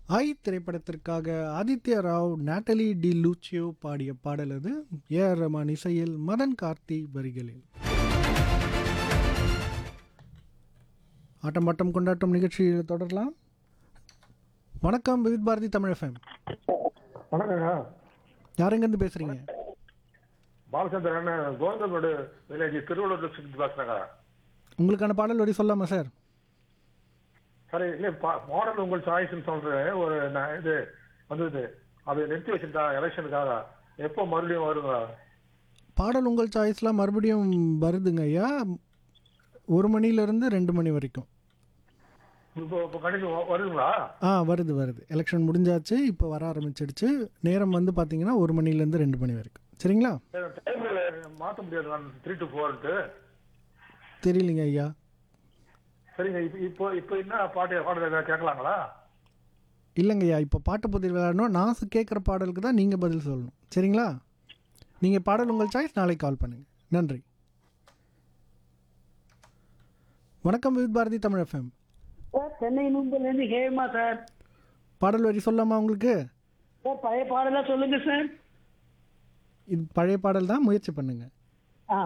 ஐ திரைப்படத்திற்காக Aditya Rao Natalie Di Luccio பாடிய பாடல் அது ஏ ஆர் ரமான் இசையில் மதன் கார்த்தி வரிகளில் ஆட்டம் பாட்டம் கொண்டாட்டம் நிகழ்ச்சியில் தொடரலாம் வணக்கம் விவித் பாரதி தமிழ் எஃப்எம் வணக்கங்க யாரெங்கேருந்து பேசுறீங்க பாலச்சந்திரன் கோவிந்தமேடு வில்லேஜ் திருவள்ளூர் டிஸ்ட்ரிக்ட் பேசுறேங்க உங்களுக்கான பாடல் வரி சொல்லாமா சார் சரி இல்லை மாடல் உங்கள் சாய்ஸ்னு சொல்றேன் ஒரு ந- இது வந்தது அது நிறுத்தி வச்சிருக்கா எலெக்ஷனுக்காக எப்போ மறுபடியும் வருங்க பாடல் உங்கள் சாய்ஸ்லாம் மறுபடியும் வருதுங்க ஐயா ஒரு மணிலேருந்து ரெண்டு மணி வரைக்கும் இப்போ இப்போ கண்டிப்பா வ- வருதுங்களா ஆ வருது வருது எலெக்ஷன் முடிஞ்சாச்சு இப்போ வர ஆரம்பிச்சிடுச்சு நேரம் வந்து பார்த்தீங்கன்னா ஒரு மணிலேருந்து ரெண்டு மணி வரைக்கும் சரிங்களா டைம் மாற்ற முடியாது த்ரீ டு ஃபோர்ட்டு தெரியலைங்க ஐயா சரிங்க இப்போ இப்போ இப்போ என்ன பாட்டு பாடல் ஏதாவது கேட்கலாங்களா இல்லைங்க ஐயா இப்போ பாட்டு பதில் விளையாடணும் நான் கேட்குற பாடலுக்கு தான் நீங்கள் பதில் சொல்லணும் சரிங்களா நீங்கள் பாடல் உங்கள் சாய்ஸ் நாளைக்கு கால் பண்ணுங்கள் நன்றி வணக்கம் with Bharathi Tamil FM sir Chennai நூம்பல்லேருந்து ஹேமா சார் பாடல் வரி சொல்லாமா உங்களுக்கு சார் பழைய பாடலா சொல்லுங்க சார் இது பழைய பாடல் தான் முயற்சி பண்ணுங்க ஆ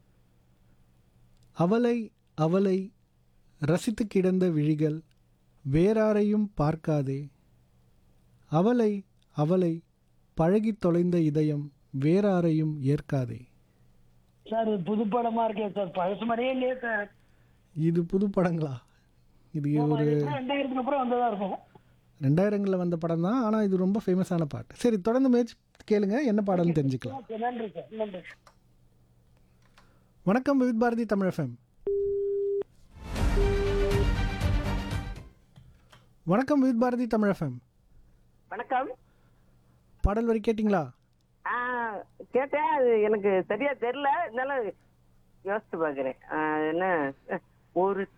அவளை அவளை ரசித்து கிடந்த விழிகள் வேறாரையும் பார்க்காதே அவளை அவளை பழகித் தொலைந்த இதயம் வேறாரையும் ஏற்காதே சார் இது புது படமா இருக்கே சார் பழசு மாதிரியே இல்லையே சார் இது புது படங்களா இது ஒரு ரெண்டாயிரத்துக்கு அப்புறம் வந்ததா இருக்கும் ரெண்டாயிரங்களில் வந்த படம் தான் ஆனால் இது ரொம்ப ஃபேமஸான பாட்டு சரி தொடர்ந்து முயற்சி கேளுங்க என்ன பாடல்னு தெரிஞ்சுக்கலாம் ஓகே நன்றி சார் நன்றி வணக்கம் வித் பாரதி தமிழ் எஃப்எம் வணக்கம் வித் பாரதி தமிழ் எஃப்எம் வணக்கம் பாடல் வரி கேட்டிங்களா ஆ கேட்டேன் அது எனக்கு சரியா தெரியல இருந்தாலும் யோசிச்சு பார்க்குறேன் என்ன ஒரு